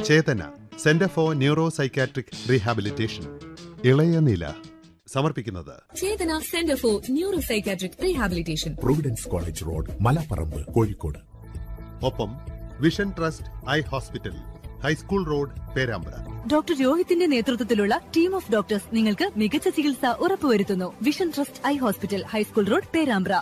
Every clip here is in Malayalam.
Chetana centre for neuro psychiatric rehabilitation ഇളയ നില സമർപ്പിക്കുന്നത് Chetana centre for neuro psychiatric rehabilitation Providence college road Malaparamba Kozhikode ഒപ്പം vision trust eye hospital high school road Perambra doctor രോഹിത്തിന്റെ നേതൃത്വത്തിലുള്ള ടീം ഓഫ് ഡോക്ടേഴ്സ് നിങ്ങൾക്ക് മികച്ച ചികിത്സ ഉറപ്പുവരുത്തുന്നു vision trust eye hospital high school road Perambra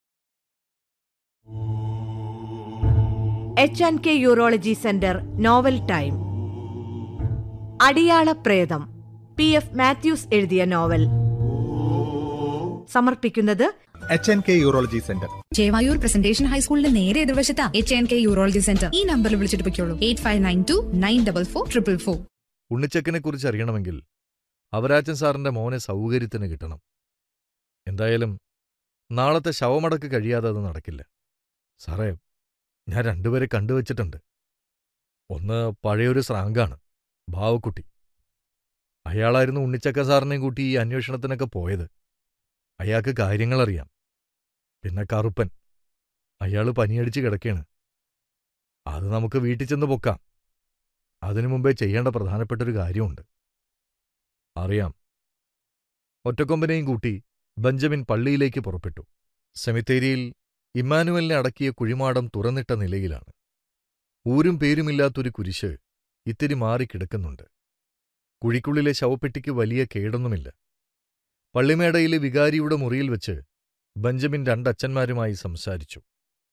H and K urology centre novel time Adiyala Pretham P F Mathews എഴുതിയ നോവൽ സമർപ്പിക്കുന്നത് H N K urology centre Chevayur Presentation ഹൈസ്കൂളിന്റെ നേരെ എതിർവശത്താ H N K urology centre ഈ നമ്പറിൽ വിളിച്ചിട്ട് പൊയ്ക്കോളൂ eight five nine two nine double four triple four ഉണ്ണിച്ചക്കനെ കുറിച്ച് അറിയണമെങ്കിൽ അവരാച്ചൻ സാറിന്റെ മോനെ സൗകര്യത്തിന് കിട്ടണം എന്തായാലും നാളത്തെ ശവമടക്ക് കഴിയാതെ അത് നടക്കില്ല സാറേ ഞാൻ രണ്ടുപേരെ കണ്ടുവച്ചിട്ടുണ്ട് ഒന്ന് പഴയൊരു സ്രാങ്കാണ് ഭാവക്കുട്ടി അയാളായിരുന്നു ഉണ്ണിച്ചക്ക സാറിനെയും കൂട്ടി ഈ അന്വേഷണത്തിനൊക്കെ പോയത് അയാൾക്ക് കാര്യങ്ങളറിയാം പിന്നെ കറുപ്പൻ അയാള് പനിയടിച്ച് കിടക്കാണ് അത് നമുക്ക് വീട്ടിൽ ചെന്ന് പൊക്കാം അതിനു മുമ്പേ ചെയ്യേണ്ട പ്രധാനപ്പെട്ടൊരു കാര്യമുണ്ട് അറിയാം ഒറ്റക്കൊമ്പനെയും കൂട്ടി ബെഞ്ചമിൻ പള്ളിയിലേക്ക് പുറപ്പെട്ടു സെമിത്തേരിയിൽ ഇമ്മാനുവലിനെ അടക്കിയ കുഴിമാടം തുറന്നിട്ട നിലയിലാണ് ഊരും പേരുമില്ലാത്തൊരു കുരിശ് ഇത്തിരി മാറിക്കിടക്കുന്നുണ്ട് കുഴിക്കുള്ളിലെ ശവപ്പെട്ടിക്ക് വലിയ കേടൊന്നുമില്ല പള്ളിമേടയിലെ വികാരിയുടെ മുറിയിൽ വെച്ച് ബെഞ്ചമിൻ രണ്ടച്ഛന്മാരുമായി സംസാരിച്ചു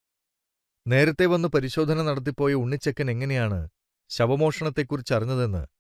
നേരത്തെ വന്ന് പരിശോധന നടത്തിപ്പോയ ഉണ്ണിച്ചക്കൻ എങ്ങനെയാണ് ശവമോഷണത്തെക്കുറിച്ച് അറിഞ്ഞതെന്ന്